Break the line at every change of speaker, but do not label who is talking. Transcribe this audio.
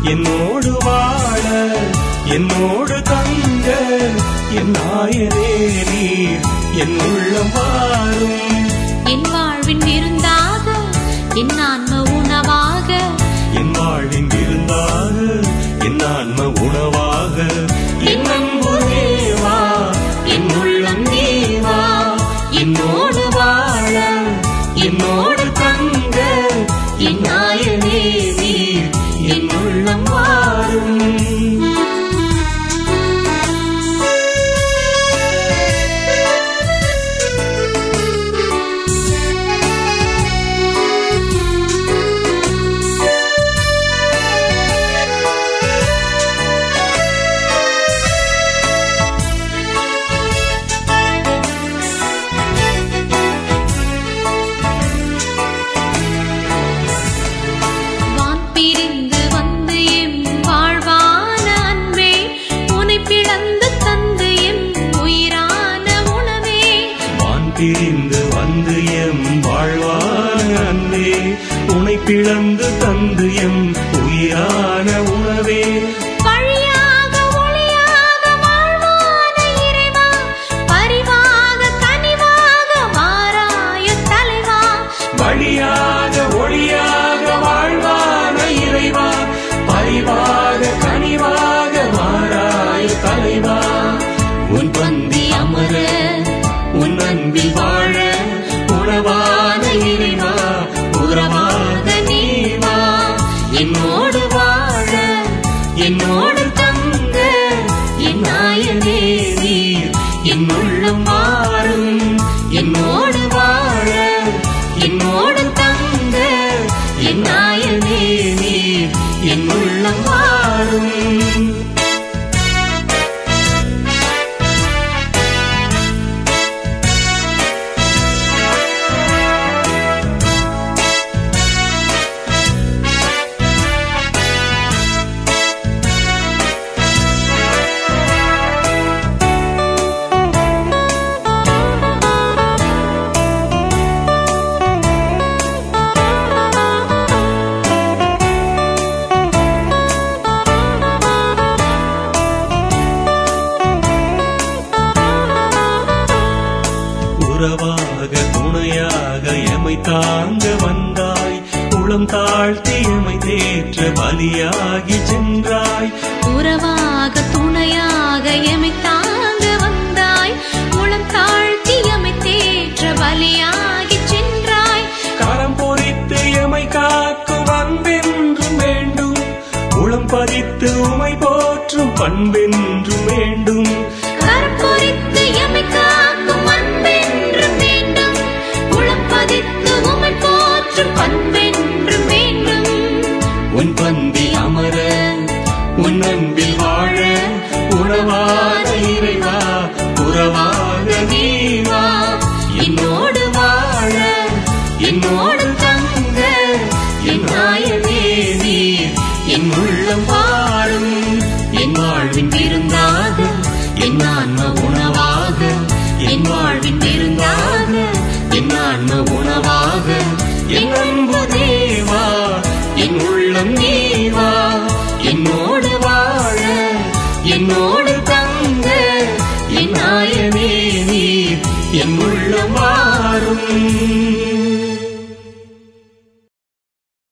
என்னோடு வாழ என்னோடு தங்க என் நாயரே நீர் என் உள்ளம் வாரும்
என் வாழ்வின் விருந்தாக என் ஆன்ம உணவாக
என் வாழ்வின் விருந்தாக என் ஆன்ம உணவாக என் அன்பு தேவா என் உள்ளம் நீவா என்னோடு வாழ என்னோடு தங்க என் நாயனே நீர் என் உள்ளம் வாரும்
வான் பிரிந்து வந்து எம் வாழ்வான அன்பே உனை பிளந்து தந்து எம் உயிரான உணவே
வான் பிரிந்து வந்து எம் வாழ்வான அன்பே உனை பிளந்து தந்து எம் உயிரான உணவே
வழியாக ஒளியாக வாழ்வான இறைவா பரிவாக கனிவாக மாறாய தலைவா
வழியாக ஒளியாக வாழ்வான இறைவா பரிவாக கனிவாக மாறாய் தலைவா உன் பந்தி அமர உன் அன்பில் வாழ உணவான இறைவா உறவாக நீவா என்னோடு வாழ என்னோடு தங்க என் நாயனே நீர் என் உள்ளம் வாரும் என்னோடு வாழ என்னோடு தங்க என் நாயனே நீர் என் உள்ளம் வாரும் உறவாக துணையாக எமை தாங்க வந்தாய் உளம் தாழ்த்தி எமை தேற்ற பலியாகி சென்றாய்
உறவாக துணையாக எமை தாங்க வந்தாய் உளம் தாழ்த்தி எமை தேற்ற பலியாகி சென்றாய்
கரம் பொறித்து எமை காக்கும் அன்பென்றும் வேண்டும் உளம் பதித்து உமை போற்றும் பண்பென்றும் வேண்டும்
கற்பொறித்து எமை காக்கும் அன்பென்றும் வேண்டும் உளம் பதித்து உமை போற்றும் பண்பென்றும் வேண்டும்
உன் பந்தி அமர உன் அன்பில் வாழ உணவான இறைவா உறவாக நீவா என்னோடு வாழ என்னோடு தங்க என் நாயனே நீர் என் உள்ளம் வாழும் என் வாழ்வின் விருந்தாக என் ஆன்ம உணவாக என் வாழ்வின் விரு